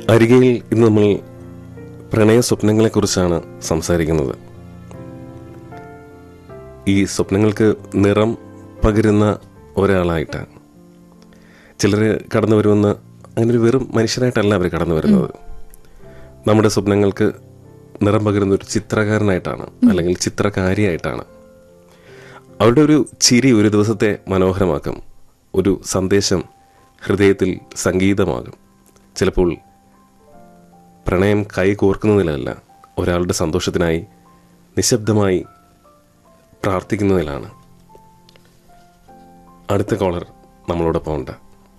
അരികയിൽ ഇന്ന് നമ്മൾ പ്രണയ സ്വപ്നങ്ങളെക്കുറിച്ചാണ് സംസാരിക്കുന്നത് ഈ സ്വപ്നങ്ങൾക്ക് നിറം പകരുന്ന ഒരാളായിട്ട് ചിലർ കടന്നു വരുമെന്ന് അങ്ങനെ ഒരു വെറും മനുഷ്യരായിട്ടല്ല അവർ കടന്നു വരുന്നത് നമ്മുടെ സ്വപ്നങ്ങൾക്ക് നിറം പകരുന്ന ഒരു ചിത്രകാരനായിട്ടാണ് അല്ലെങ്കിൽ ചിത്രകാരിയായിട്ടാണ് അവരുടെ ഒരു ചിരി ഒരു ദിവസത്തെ മനോഹരമാക്കും ഒരു സന്ദേശം ഹൃദയത്തിൽ സംഗീതമാകും ചിലപ്പോൾ പ്രണയം കൈ കോർക്കുന്നതിലല്ല ഒരാളുടെ സന്തോഷത്തിനായി നിശബ്ദമായി പ്രാർത്ഥിക്കുന്നതിലാണ് അടുത്ത കോളർ നമ്മളോടൊപ്പം ഉണ്ട്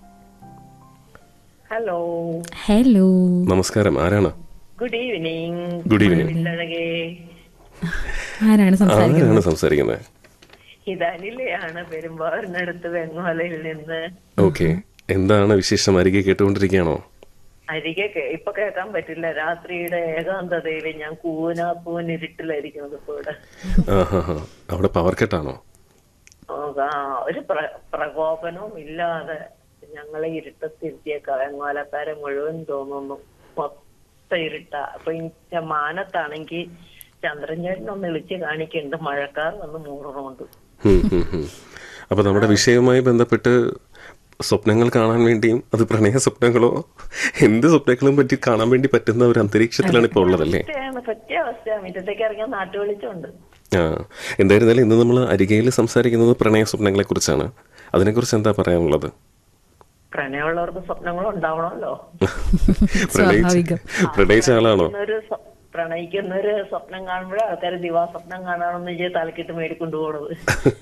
ഹലോ ഹലോ നമസ്കാരം ആരാണ് ഗുഡ് ഈവനിങ് ഗുഡ് ഈവനിങ് പിള്ളഴകേ ആരാണ് സംസാരിക്കുന്നത് ആരാണ് സംസാരിക്കുന്നത് ഇത് അനിലയാണ് പെരുമ്പാറിനടുത്ത് വെങ്ങോലയിൽ നിന്ന് ഓക്കെ എന്താണ് വിശേഷം അരികെ കേട്ടുകൊണ്ടിരിക്കുകയാണോ അരികെ കേ- ഇപ്പൊ കേൾക്കാൻ പറ്റില്ല രാത്രിയുടെ ഏകാന്തതയിൽ ഞാൻ കൂനാപ്പൂൻ ഇരുട്ടിലായിരിക്കുന്നത് ഇപ്പൊ ഇവിടെ ആ ഹാ ഹാ അവിടെ പവർ കട്ടാണോ ഓ, ആ, ഒരു പ്ര- പ്രകോപനവും ഇല്ലാതെ ഞങ്ങളെ ഇരുട്ടത്തിരുത്തിയേക്ക വെങ്ങോലക്കാരെ മുഴുവൻ തോന്നുന്നു മൊത്തം ഇരുട്ട അപ്പൊ ഈ ച- മാനത്താണെങ്കിൽ ചന്ദ്രൻചേട്ടൻ ഒന്ന് വിളിച്ച് കാണിക്കുന്നുണ്ട് മഴക്കാർ വന്ന് മൂടണുണ്ട് ഹും, ഹും, ഹും. അപ്പൊ നമ്മുടെ വിഷയവുമായി ബന്ധപ്പെട്ട് സ്വപ്നങ്ങൾ കാണാൻ വേണ്ടിയും അത് പ്രണയ സ്വപ്നങ്ങളോ എന്ത് സ്വപ്നങ്ങളും പറ്റി കാണാൻ വേണ്ടി പറ്റുന്ന ഒരു അന്തരീക്ഷത്തിലാണ് ഇപ്പോൾ ഉള്ളതല്ലേ അവസ്ഥയാണ് പറ്റിയ അവസ്ഥയാണ് മുറ്റത്തേക്ക് ഇറങ്ങിയ നാട്ടു വിളിച്ചുണ്ട് ആ എന്തായിരുന്നാലും ഇന്ന് നമ്മൾ അരികയിൽ സംസാരിക്കുന്നത് പ്രണയ സ്വപ്നങ്ങളെ കുറിച്ചാണ് അതിനെക്കുറിച്ച് എന്താ പറയാനുള്ളത് പ്രണയമുള്ളവർക്ക് സ്വപ്നങ്ങൾ ഉണ്ടാവണമല്ലോ പ്രണയിച്ച സ്വാഭാവികം. പ്രണയിച്ച ആളാണോ ഒരു സ്വ- പ്രണയിക്കുന്ന ഒരു സ്വപ്നം കാണുമ്പോഴേ ആൾക്കാർ ദിവാസ്വപ്നം കാണാണെന്ന് ചെയ്ത് തലക്കിട്ട് മേടിക്കൊണ്ടു പോണത്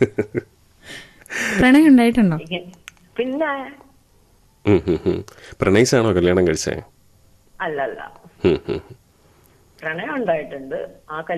പ്രണയം ഉണ്ടായിട്ടുണ്ടോ ഇങ്ങ- പിന്നെ ഉം, ഉം, ഉം. പ്രണയിച്ചാണോ കല്യാണം കഴിച്ചേ അല്ലല്ല ഉം, ഉം. പ്രണയം ഉണ്ടായിട്ടുണ്ട് ആ